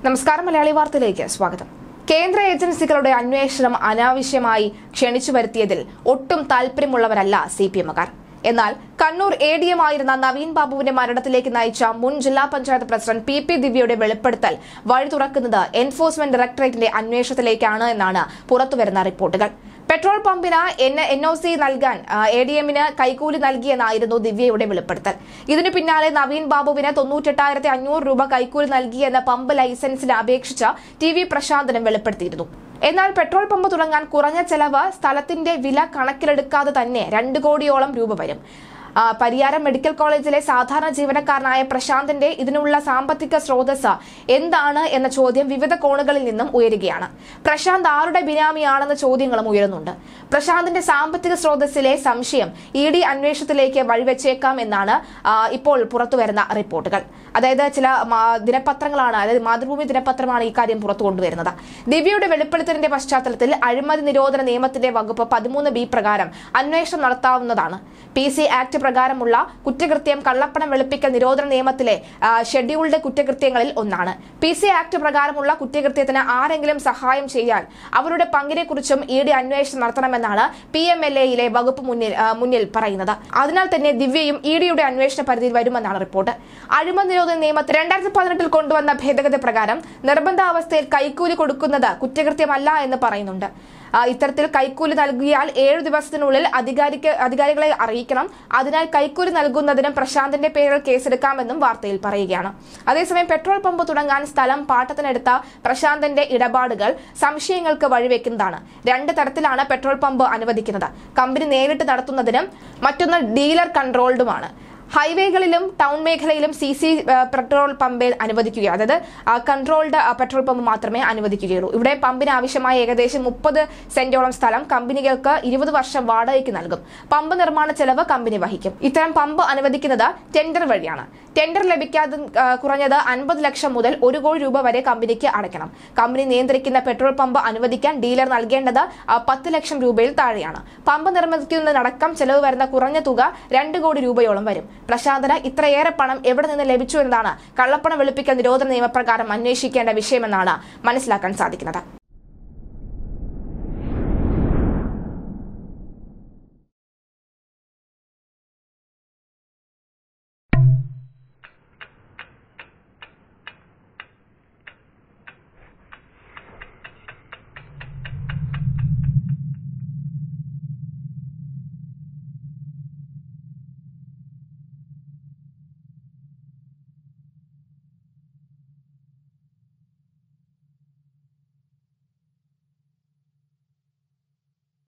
നമസ്കാരം മലയാളി വാർത്തയിലേക്ക് സ്വാഗതം കേന്ദ്ര ഏജൻസികളുടെ അന്വേഷണം അനാവശ്യമായി ക്ഷണിച്ചു വരുത്തിയതിൽ ഒട്ടും താല്പര്യമുള്ളവരല്ല സി പി എമ്മുകാർ എന്നാൽ കണ്ണൂർ എ ഡി എം ആയിരുന്ന നവീൻ ബാബുവിന്റെ മരണത്തിലേക്ക് നയിച്ച മുൻ ജില്ലാ പഞ്ചായത്ത് പ്രസിഡന്റ് പി പി ദിവ്യയുടെ വെളിപ്പെടുത്തൽ വഴി തുറക്കുന്നത് എൻഫോഴ്സ്മെന്റ് ഡയറക്ടറേറ്റിന്റെ അന്വേഷണത്തിലേക്കാണ് എന്നാണ് പുറത്തുവരുന്ന റിപ്പോർട്ടുകൾ പെട്രോൾ പമ്പിന് എൻ ഒ സി നൽകാൻ എ ഡി എമ്മിന് കൈക്കൂലി നൽകിയെന്നായിരുന്നു ദിവ്യയുടെ വെളിപ്പെടുത്തൽ ഇതിനു പിന്നാലെ നവീൻ ബാബുവിന് തൊണ്ണൂറ്റെട്ടായിരത്തി അഞ്ഞൂറ് രൂപ കൈക്കൂലി നൽകിയെന്ന പമ്പ് ലൈസൻസിന് അപേക്ഷിച്ച ടി വി പ്രശാന്തനും വെളിപ്പെടുത്തിയിരുന്നു എന്നാൽ പെട്രോൾ പമ്പ് തുടങ്ങാൻ കുറഞ്ഞ ചെലവ് സ്ഥലത്തിന്റെ വില കണക്കിലെടുക്കാതെ തന്നെ രണ്ട് കോടിയോളം രൂപ വരും ആ, പരിയാരം മെഡിക്കൽ കോളേജിലെ സാധാരണ ജീവനക്കാരനായ പ്രശാന്തിന്റെ ഇതിനുള്ള സാമ്പത്തിക സ്രോതസ് എന്താണ് എന്ന ചോദ്യം വിവിധ കോണുകളിൽ നിന്നും ഉയരുകയാണ് പ്രശാന്ത് ആരുടെ ബിനാമിയാണെന്ന ചോദ്യങ്ങളും ഉയരുന്നുണ്ട് പ്രശാന്തിന്റെ സാമ്പത്തിക സ്രോതസ്സിലെ സംശയം ഇ ഡി അന്വേഷണത്തിലേക്ക് വഴിവെച്ചേക്കാം എന്നാണ് ആ, ഇപ്പോൾ പുറത്തുവരുന്ന റിപ്പോർട്ടുകൾ അതായത് ചില മാ- ദിനപത്രങ്ങളാണ് അതായത് മാതൃഭൂമി ദിനപത്രമാണ് ഇക്കാര്യം പുറത്തു കൊണ്ടുവരുന്നത് ദിവ്യയുടെ വെളിപ്പെടുത്തലിന്റെ പശ്ചാത്തലത്തിൽ അഴിമതി നിരോധന നിയമത്തിന്റെ വകുപ്പ് പതിമൂന്ന് ബി പ്രകാരം അന്വേഷണം നടത്താവുന്നതാണ് പി സി ആക്ട് പ്രകാരമുള്ള കുറ്റകൃത്യം കള്ളപ്പണം വെളുപ്പിക്കൽ നിരോധന നിയമത്തിലെ ആ, ഷെഡ്യൂൾഡ് കുറ്റകൃത്യങ്ങളിൽ ഒന്നാണ് പി സി ആക്ട് പ്രകാരമുള്ള കുറ്റകൃത്യത്തിന് ആരെങ്കിലും സഹായം ചെയ്യാൻ അവരുടെ പങ്കിനെക്കുറിച്ചും ഇ ഡി അന്വേഷണം നടത്തണമെന്നാണ് പി എം എൽ എയിലെ വകുപ്പ് മുന്നിൽ ആ, മുന്നിൽ പറയുന്നത് അതിനാൽ തന്നെ ദിവ്യയും ഇ ഡിയുടെ അന്വേഷണ പരിധിയിൽ വരുമെന്നാണ് റിപ്പോർട്ട് അഴിമതി നിരോധന നിയമത്തിൽ രണ്ടായിരത്തി പതിനെട്ടിൽ കൊണ്ടുവന്ന ഭേദഗതി പ്രകാരം നിർബന്ധാവസ്ഥയിൽ കൈക്കൂലി കൊടുക്കുന്നത് കുറ്റകൃത്യമല്ല എന്ന് പറയുന്നുണ്ട് ആ, ഇത്തരത്തിൽ കൈക്കൂലി നൽകിയാൽ ഏഴു ദിവസത്തിനുള്ളിൽ അധികാരിക്ക് അധികാരികളെ അറിയിക്കണം അതിനാൽ കൈക്കൂലി നൽകുന്നതിനും പ്രശാന്തിന്റെ പേരിൽ കേസെടുക്കാമെന്നും വാർത്തയിൽ പറയുകയാണ് അതേസമയം പെട്രോൾ പമ്പ് തുടങ്ങാൻ സ്ഥലം പാട്ടത്തിനെടുത്ത പ്രശാന്തിന്റെ ഇടപാടുകൾ സംശയങ്ങൾക്ക് വഴിവെക്കുന്നതാണ് രണ്ട് തരത്തിലാണ് പെട്രോൾ പമ്പ് അനുവദിക്കുന്നത് കമ്പനി നേരിട്ട് നടത്തുന്നതിനും മറ്റൊന്ന് ഡീലർ കൺട്രോൾഡുമാണ് ഹൈവേകളിലും ടൗൺ മേഖലയിലും സി സി പെട്രോൾ പമ്പ് അനുവദിക്കുക അതായത് കൺട്രോൾഡ് പെട്രോൾ പമ്പ് മാത്രമേ അനുവദിക്കുകയുള്ളൂ ഇവിടെ പമ്പിന് ആവശ്യമായ ഏകദേശം മുപ്പത് സെന്റോളം സ്ഥലം കമ്പനികൾക്ക് ഇരുപത് വർഷം വാടകയ്ക്ക് നൽകും പമ്പ് നിർമ്മാണ ചെലവ് കമ്പനി വഹിക്കും ഇത്തരം പമ്പ് അനുവദിക്കുന്നത് ടെൻഡർ വഴിയാണ് ടെൻഡർ ലഭിക്കാതെ ആ, കുറഞ്ഞത് അൻപത് ലക്ഷം മുതൽ ഒരു കോടി രൂപ വരെ കമ്പനിക്ക് അടയ്ക്കണം കമ്പനി നിയന്ത്രിക്കുന്ന പെട്രോൾ പമ്പ് അനുവദിക്കാൻ ഡീലർ നൽകേണ്ടത് ആ, പത്ത് ലക്ഷം രൂപയിൽ താഴെയാണ് പമ്പ് നിർമ്മിക്കുന്നതിനടക്കം ചെലവ് വരുന്ന കുറഞ്ഞ തുക രണ്ട് കോടി രൂപയോളം വരും പ്രശാന്തന് ഇത്രയേറെ പണം എവിടെ നിന്ന് ലഭിച്ചു എന്നതാണ് കള്ളപ്പണം വെളുപ്പിക്കൽ നിരോധന നിയമപ്രകാരം അന്വേഷിക്കേണ്ട വിഷയമെന്നാണ് മനസ്സിലാക്കാൻ സാധിക്കുന്നത്